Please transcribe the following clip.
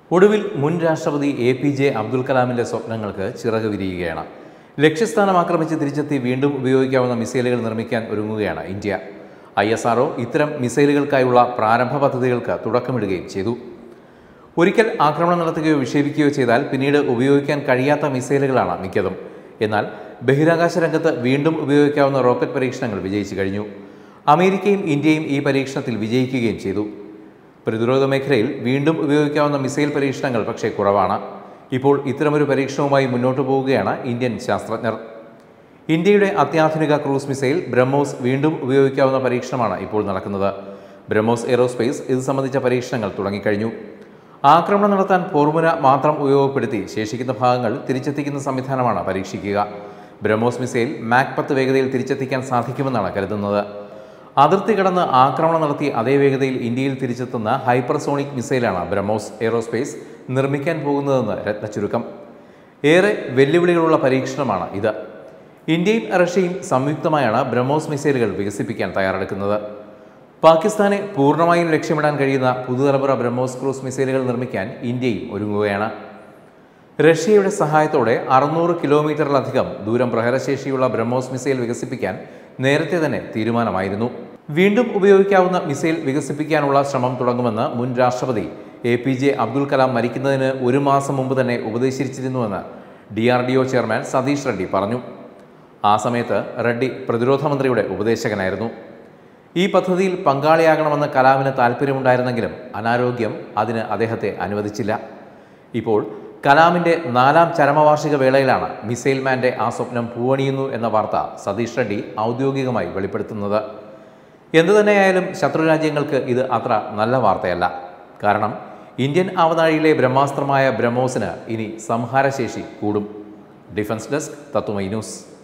ഒടുവിൽ മുൻ രാഷ്ട്രപതി എ പി ജെ അബ്ദുൽ കലാമിന്റെ സ്വപ്നങ്ങൾക്ക് ചിറക് വിരിയുകയാണ് ലക്ഷ്യസ്ഥാനം ആക്രമിച്ച് തിരിച്ചെത്തി വീണ്ടും ഉപയോഗിക്കാവുന്ന മിസൈലുകൾ നിർമ്മിക്കാൻ ഒരുങ്ങുകയാണ് ഇന്ത്യ ഐ എസ് ആർഒ ഇത്തരം മിസൈലുകൾക്കായുള്ള പ്രാരംഭ പദ്ധതികൾക്ക് തുടക്കമിടുകയും ചെയ്തു ഒരിക്കൽ ആക്രമണം നടത്തുകയോ വിക്ഷേപിക്കുകയോ ചെയ്താൽ പിന്നീട് ഉപയോഗിക്കാൻ കഴിയാത്ത മിസൈലുകളാണ് മിക്കതും എന്നാൽ ബഹിരാകാശ രംഗത്ത് വീണ്ടും ഉപയോഗിക്കാവുന്ന റോക്കറ്റ് പരീക്ഷണങ്ങൾ വിജയിച്ചു കഴിഞ്ഞു അമേരിക്കയും ഇന്ത്യയും ഈ പരീക്ഷണത്തിൽ വിജയിക്കുകയും ചെയ്തു പ്രതിരോധ മേഖലയിൽ വീണ്ടും ഉപയോഗിക്കാവുന്ന മിസൈൽ പരീക്ഷണങ്ങൾ പക്ഷേ കുറവാണ് ഇപ്പോൾ ഇത്തരമൊരു പരീക്ഷണവുമായി മുന്നോട്ടു പോവുകയാണ് ഇന്ത്യൻ ശാസ്ത്രജ്ഞർ ഇന്ത്യയുടെ അത്യാധുനിക ക്രൂസ് മിസൈൽ ബ്രഹ്മോസ് വീണ്ടും ഉപയോഗിക്കാവുന്ന പരീക്ഷണമാണ് ഇപ്പോൾ നടക്കുന്നത് ബ്രഹ്മോസ് എയ്റോസ്പേസ് ഇത് സംബന്ധിച്ച പരീക്ഷണങ്ങൾ തുടങ്ങിക്കഴിഞ്ഞു ആക്രമണം നടത്താൻ ഫോർമുല മാത്രം ഉപയോഗപ്പെടുത്തി ശേഷിക്കുന്ന ഭാഗങ്ങൾ തിരിച്ചെത്തിക്കുന്ന സംവിധാനമാണ് പരീക്ഷിക്കുക ബ്രഹ്മോസ് മിസൈൽ മാക് പത്ത് വേഗതയിൽ തിരിച്ചെത്തിക്കാൻ സാധിക്കുമെന്നാണ് കരുതുന്നത് അതിർത്തി കടന്ന് ആക്രമണം നടത്തി അതേ വേഗതയിൽ ഇന്ത്യയിൽ തിരിച്ചെത്തുന്ന ഹൈപ്പർസോണിക് മിസൈലാണ് ബ്രഹ്മോസ് എയ്റോസ്പേസ് നിർമ്മിക്കാൻ പോകുന്നതെന്ന് രത്നചുരുക്കം ഏറെ വെല്ലുവിളികളുള്ള പരീക്ഷണമാണ് ഇത് ഇന്ത്യയും റഷ്യയും സംയുക്തമായാണ് ബ്രഹ്മോസ് മിസൈലുകൾ വികസിപ്പിക്കാൻ തയ്യാറെടുക്കുന്നത് പാകിസ്ഥാനെ പൂർണ്ണമായും ലക്ഷ്യമിടാൻ കഴിയുന്ന പുതുതലമുറ ബ്രഹ്മോസ് ക്രൂസ് മിസൈലുകൾ നിർമ്മിക്കാൻ ഇന്ത്യയും ഒരുങ്ങുകയാണ് റഷ്യയുടെ സഹായത്തോടെ അറുന്നൂറ് കിലോമീറ്ററിലധികം ദൂരം പ്രഹരശേഷിയുള്ള ബ്രഹ്മോസ് മിസൈൽ വികസിപ്പിക്കാൻ നേരത്തെ തന്നെ തീരുമാനമായിരുന്നു വീണ്ടും ഉപയോഗിക്കാവുന്ന മിസൈൽ വികസിപ്പിക്കാനുള്ള ശ്രമം തുടങ്ങുമെന്ന് മുൻ രാഷ്ട്രപതി A P J Abdul Kalam മരിക്കുന്നതിന് ഒരു മാസം മുമ്പ് തന്നെ ഉപദേശിച്ചിരുന്നുവെന്ന് D R D O chairman Satish Reddy പറഞ്ഞു ആ സമയത്ത് റെഡ്ഡി പ്രതിരോധ മന്ത്രിയുടെ ഉപദേശകനായിരുന്നു ഈ പദ്ധതിയിൽ പങ്കാളിയാകണമെന്ന് കലാമിന് താല്പര്യമുണ്ടായിരുന്നെങ്കിലും അനാരോഗ്യം അതിന് അദ്ദേഹത്തെ അനുവദിച്ചില്ല ഇപ്പോൾ കലാമിൻ്റെ നാലാം ചരമവാർഷിക വേളയിലാണ് മിസൈൽ മാൻ്റെ ആ സ്വപ്നം പൂവണിയുന്നു എന്ന വാർത്ത സതീഷ് റെഡ്ഡി ഔദ്യോഗികമായി വെളിപ്പെടുത്തുന്നത് എന്തുതന്നെയായാലും ശത്രുരാജ്യങ്ങൾക്ക് ഇത് അത്ര നല്ല വാർത്തയല്ല കാരണം ഇന്ത്യൻ ആവനാഴിയിലെ ബ്രഹ്മാസ്ത്രമായ ബ്രഹ്മോസിന് ഇനി സംഹാരശേഷി കൂടും ഡിഫൻസ് ഡെസ്ക് തത്വമൈ ന്യൂസ്